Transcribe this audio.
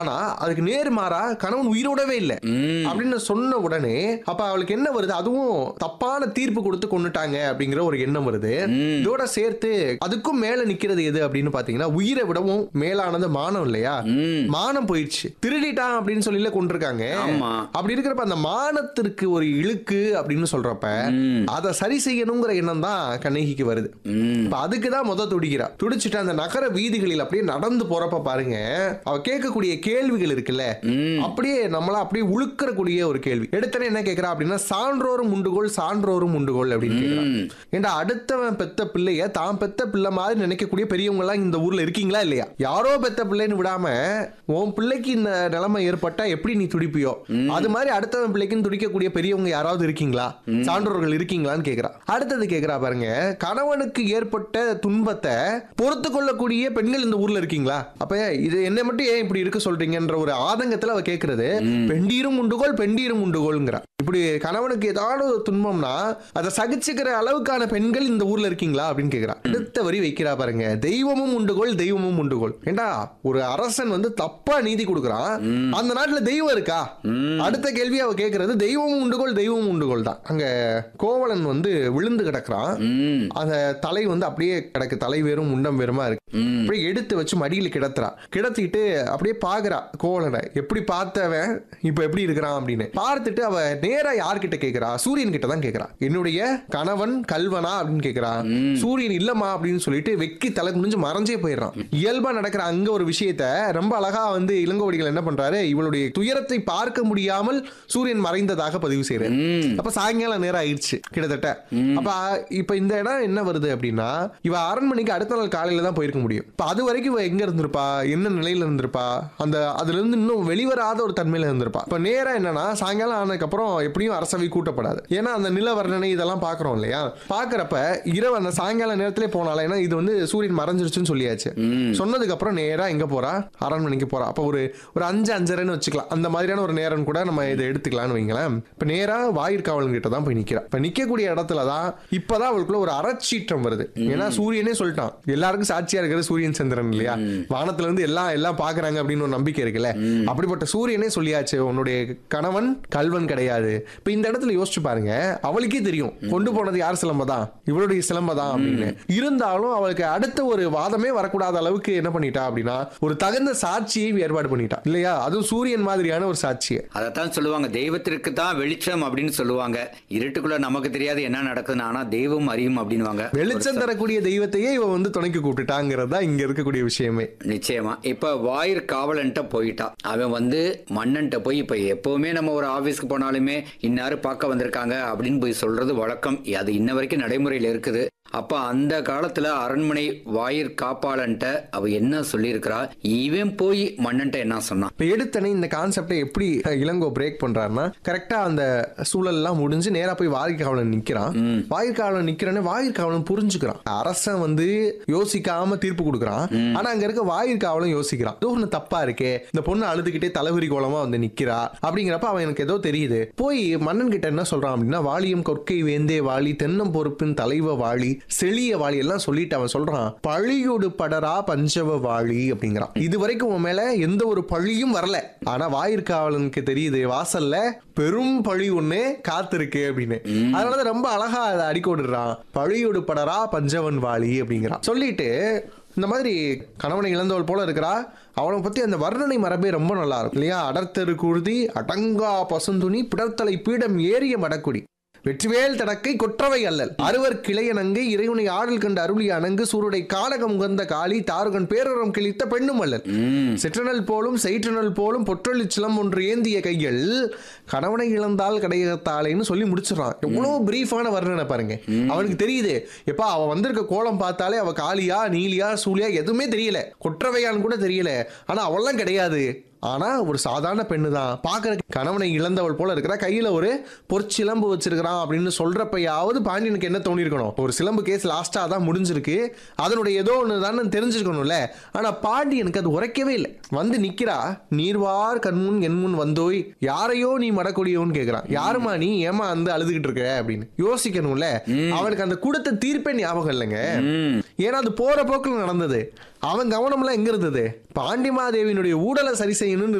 ஆனா அதுக்கு நேர்மாறா கணவன் உயிரோடவே இல்ல ம். அப்படின்னு சொன்ன உடனே அப்ப அவளுக்கு என்ன வருது அதுவும் தப்பான தீர்ப்பு கொடுத்து கொண்டுட்டாங்க அப்படிங்கிற ஒரு எண்ணம் வருது ம். இதோட சேர்த்து அதுக்கும் மேல நிக்கிறது எது அப்படின்னு பாத்தீங்கன்னா உயிரை விடவும் மேலானது மானம் இல்லையா ம். மானம் போயிடுச்சு திருடிட்டான் அப்படின்னு சொல்லில கொண்டிருக்காங்க ஆமா அப்படி இருக்கிறப்ப அந்த மானத்திற்கு ஒரு இழுக்கு அப்படின்னு சொல்றப்ப ம். அதை சரி செய்யணுங்கிற எண்ணம் தான் கண்ணகிக்கு வருது ம். இப்ப அதுக்கு தான் முத துடிக்கிறா துடிச்சிட்டு அந்த நகர வீதிகளில் அப்படியே நடந்து போறப்ப பாருங்க அவ கேட்கக்கூடிய கேள்விகள் இருக்குல்ல ம். அப்படியே நம்மள அப்படியே உழுக்கறக்கூடிய ஒரு கேள்வி எடுத்தனே என்ன கேக்குறா அப்படின்னா சான்றோரும் உண்டுகோல் சான்றோரும் உண்டுகோல் அப்படின்னு கேக்குறா ம். ஏண்டா அடுத்தவன் பெத்த பிள்ளைய தான் பெத்த பிள்ளை மாதிரி நினைக்கக்கூடிய பெரியவங்க எல்லாம் இந்த ஊர்ல இருக்கீங்களா இல்லையா யாரோ பெத்த பிள்ளைன்னு விடாம உன் பிள்ளைக்கு இந்த நிலைமை ஏற்பட்டா எப்படி நீ துடிப்பியோ அது மாதிரி அடுத்தவன் பிள்ளைக்குன்னு துடிக்கக்கூடிய பெரியவங்க யாராவது இருக்கீங்களா சான்றோர்கள் இருக்கீங்களான்னு கேக்குறா அடுத்தது கேக்குறா பாருங்க கணவனுக்கு ஏற்பட்ட துன்பத்தை பொறுத்து கொள்ளக்கூடிய பெண்கள் இந்த ஊர்ல இருக்கீங்களா அப்ப இது என்ன மட்டும் ஏன் இப்படி இருக்க சொல்றீங்கன்ற ஒரு ஆதங்கத்துல அவ கேக்குறது பெண்டீரும் உண்டுகோல் பெண்டீரும் உண்டுகோல்ங்கிறா இப்படி கணவனுக்கு ஏதாவது ஒரு துன்பம்னா அதை சகிச்சுக்கிற அளவுக்கான பெண்கள் இந்த ஊர்ல இருக்கீங்களா அப்படின்னு கேக்குறா அடுத்த வரி வைக்கிறா பாருங்க தெய்வமும் உண்டுகோல் தெய்வமும் உண்டுகோல் ஏண்டா ஒரு அரசன் வந்து தப்பா நீதி கொடுக்குறான் அந்த நாட்டுல தெய்வம் இருக்கா அடுத்த கேள்வி அவ கேக்குறது தெய்வமும் உண்டுகோல் தெய்வமும் உண்டுகோல் தான் அங்க கோவலன் வந்து விழுந்து கிடக்குறான் ம். அந்த தலை வந்து அப்படியே கிடக்கு தலை வேறும் முண்டம் வேறுமா இருக்கு ம். அப்படியே எடுத்து வச்சு மடியில கிடத்துறா கிடத்திட்டு அப்படியே பாக்குறா கோவலனை எப்படி பார்த்தவன் இப்ப எப்படி இருக்கிறான் அப்படின்னு பார்த்துட்டு அவ நேரா யார்கிட்ட கேக்குறா சூரியன் கிட்ட தான் கேக்குறா என்னுடைய கணவன் கல்வனா அப்படின்னு கேக்குறா சூரியன் இல்லம்மா அப்படின்னு சொல்லிட்டு வெக்கி தலை குனிஞ்சு மறைஞ்சே போயிடுறான் இயல்பா நடக்கிற அங்க ஒரு விஷயத்த ரொம்ப அழகா வந்து இளங்கோவடிகள் என்ன பண்றாரு இவளுடைய துயரத்தை பார்க்க முடியாமல் சூரியன் மறைந்ததாக பதிவு செய்யறாரு ம். அப்ப சாயங்காலம் நேரம் ஆயிடுச்சு கிட்டத்தட்ட அப்ப இப்ப இந்த இடம் என்ன வருது அப்படின்னா இவ அரண்மனைக்கு அடுத்த நாள் காலையில தான் போயிருக்க முடியும் இப்ப அது வரைக்கும் இவ எங்க இருந்திருப்பா என்ன நிலையில இருந்திருப்பா அந்த அதுல இருந்து இன்னும் வெளிவராத ஒரு தன்மையில இருந்திருப்பா இப்ப நேரா என்னன்னா சாயங்காலம் ஆனதுக்கு அப்புறம் எப்படியும் அரசவை கூட்டப்படாது ஏன்னா அந்த நில வர்ணனை இதெல்லாம் பாக்குறோம் இல்லையா பாக்குறப்ப இரவு அந்த சாயங்கால நேரத்திலே போனால ஏன்னா இது வந்து சூரியன் மறைஞ்சிருச்சுன்னு சொல்லியாச்சு சொன்னதுக்கு அப்புறம் நேரா எங்க போறா அரண்மனைக்கு போறா அப்ப ஒரு ஒரு அஞ்சு அஞ்சரைன்னு வச்சுக்கலாம் அந்த மாதிரியான ஒரு நேரம் கூட நம்ம இதை எடுத்துக்கலாம்னு வைங்களேன் இப்ப நேரா வாயிற்காவலன் கிட்ட தான் போய் நிக்கிறா இப்ப நிக்கக்கூடிய இடத்துல தான் இப்பதான் அவளுக்குள்ள ஒரு அறச்சீற்றம் வருது ஏன்னா சூரியனே சொல்லிட்டான் எல்லாருக்கும் சாட்சியா இருக்கிறது சூரியன் சந்திரன் இல்லையா வானத்துல இருந்து எல்லாம் எல்லாம் பாக்குறாங்க அப்படின்னு ஒரு நம்பிக்கை இருக்குல்ல அப்படிப்பட்ட சூரியனே சொல்லியாச்சு உன்னுடைய கணவன் கல்வன் கிடையாது இப்ப இந்த இடத்துல யோசிச்சு பாருங்க அவளுக்கே தெரியும் கொண்டு போனது யார் சிலம்ப தான் இவளுடைய சிலம்ப தான் அப்படின்னு இருந்தாலும் அவளுக்கு அடுத்த ஒரு வாதமே வரக்கூடாத அளவுக்கு என்ன பண்ணிட்டா அப்படின்னா ஒரு தகுந்த சாட்சியை ஏற்பாடு பண்ணிட்டா இல்லையா அதுவும் சூரியன் மாதிரியான ஒரு சாட்சியை அதைத்தான் சொல்லுவாங்க தெய்வத்திற்கு தான் வெளிச்சம் அப்படின்னு சொல்லுவாங்க இருட்டுக்குள்ள நமக்கு தெரியாது என்ன நடக்குதுன்னு ஆனா தெய்வம் அறியும் அப்படின்னுவாங்க வெளிச்சம் தரக்கூடிய தெய்வத்தையே இவ வந்து துணைக்கு கூப்பிட்டுட்டாங்கிறது தான் இங்க இருக்கக்கூடிய விஷயமே நிச்சயமா இப்ப வாயிற் காவலன்ட்ட போயிட்டா அவன் வந்து மன்னன்ட்ட போய் இப்ப எப்பவுமே நம்ம ஒரு ஆபீஸ்க்கு போனாலுமே இன்னாரு பார்க்க வந்திருக்காங்க அப்படின்னு போய் சொல்றது வழக்கம் அது இன்ன வரைக்கும் நடைமுறையில இருக்குது அப்ப அந்த காலத்துல அரண்மனை வாயிற் காப்பாளன்ட்ட அவ என்ன சொல்லியிருக்கிறா இவன் போய் மன்னன்ட்ட என்ன சொன்னான் இப்ப எடுத்தனே இந்த கான்செப்டை எப்படி இளங்கோ பிரேக் பண்றாருன்னா கரெக்டா அந்த சூழல் எல்லாம் முடிஞ்சு நேரா போய் வாயிற்காவலன் நிக்கிறான் வாயிற்காவலன் நிக்கிறனே வாயிற்காவலன் புரிஞ்சுக்கிறான் அரசன் வந்து யோசிக்காம தீர்ப்பு கொடுக்குறான் ஆனா அங்க இருக்க வாயிற்காவலன் யோசிக்கிறான் ஏதோ ஒண்ணு தப்பா இருக்கே இந்த பொண்ணு அழுதுகிட்டே தலைவரி கோலமா வந்து நிக்கிறா அப்படிங்கிறப்ப அவன் எனக்கு ஏதோ தெரியுது போய் மன்னன் கிட்ட என்ன சொல்றான் அப்படின்னா வாலியம் கொற்கை வேந்தே வாலி தென்னம் பொறுப்பின் தலைவ வாளி செளிய வாளி எல்லாம் சொல்லிட்டு அவன் சொல்றான் பழியோடு படரா பஞ்சவ வாளி அப்படிங்கிறான் இது வரைக்கும் உன் மேல எந்த ஒரு பழியும் வரல ஆனா வாயிற்காவலனுக்கு தெரியுது வாசல்ல பெரும் பழி ஒண்ணு காத்திருக்கு அப்படின்னு அதனாலதான் ரொம்ப அழகா அதை அடிக்கோடுறான் பழியோடு படரா பஞ்சவன் வாளி அப்படிங்கிறான் சொல்லிட்டு இந்த மாதிரி கணவனை இழந்தவள் போல இருக்கிறா அவனை பத்தி அந்த வர்ணனை மரபே ரொம்ப நல்லா இருக்கும் இல்லையா அடர்த்தரு குருதி அடங்கா பசுந்துணி பிடர்த்தலை பீடம் ஏறிய மடக்குடி வெற்றிவேல் தடக்கை கொற்றவை அல்லல் அறுவர் கிளையனங்கை இறைவனை ஆடல் கண்டு அருளிய அணங்கு சூருடை காலகம் உகந்த காளி தாருகன் பேரறம் கிழித்த பெண்ணும் அல்லல் சிற்றனல் போலும் செயிற்றனல் போலும் பொற்றொழி சிலம் ஒன்று ஏந்திய கைகள் கணவனை இழந்தால் கடையத்தாலேன்னு சொல்லி முடிச்சிடறான் எவ்வளவு பிரீஃபான வர்ணனை பாருங்க அவனுக்கு தெரியுது எப்பா அவ வந்திருக்க கோலம் பார்த்தாலே அவ காளியா நீலியா சூலியா எதுவுமே தெரியல கொற்றவையான்னு கூட தெரியல ஆனா அவெல்லாம் கிடையாது ஆனா ஒரு சாதாரண பெண்ணு தான் பாக்குற கணவனை இழந்தவள் போல இருக்கிறா கையில ஒரு பொற்சிலம்பு வச்சிருக்கிறான் அப்படின்னு சொல்றப்பயாவது பாண்டியனுக்கு என்ன தோணி இருக்கணும் ஒரு சிலம்பு கேஸ் லாஸ்டா தான் முடிஞ்சிருக்கு அதனுடைய ஏதோ ஒன்று தானே தெரிஞ்சிருக்கணும்ல ஆனா பாண்டியனுக்கு அது உரைக்கவே இல்லை வந்து நிக்கிறா நீர்வார் கண்முன் என் முன் வந்தோய் யாரையோ நீ மடக்கூடியவன்னு கேக்குறான் யாருமா நீ ஏமா வந்து அழுதுகிட்டு இருக்க அப்படின்னு யோசிக்கணும்ல அவனுக்கு அந்த கொடுத்த தீர்ப்பே ஞாபகம் இல்லைங்க ம். ஏன்னா அது போற போக்குல நடந்தது அவன் கவனம்லாம் எங்க இருந்தது பாண்டிமாதேவியினுடைய ஊடலை சரி செய்யணும்னு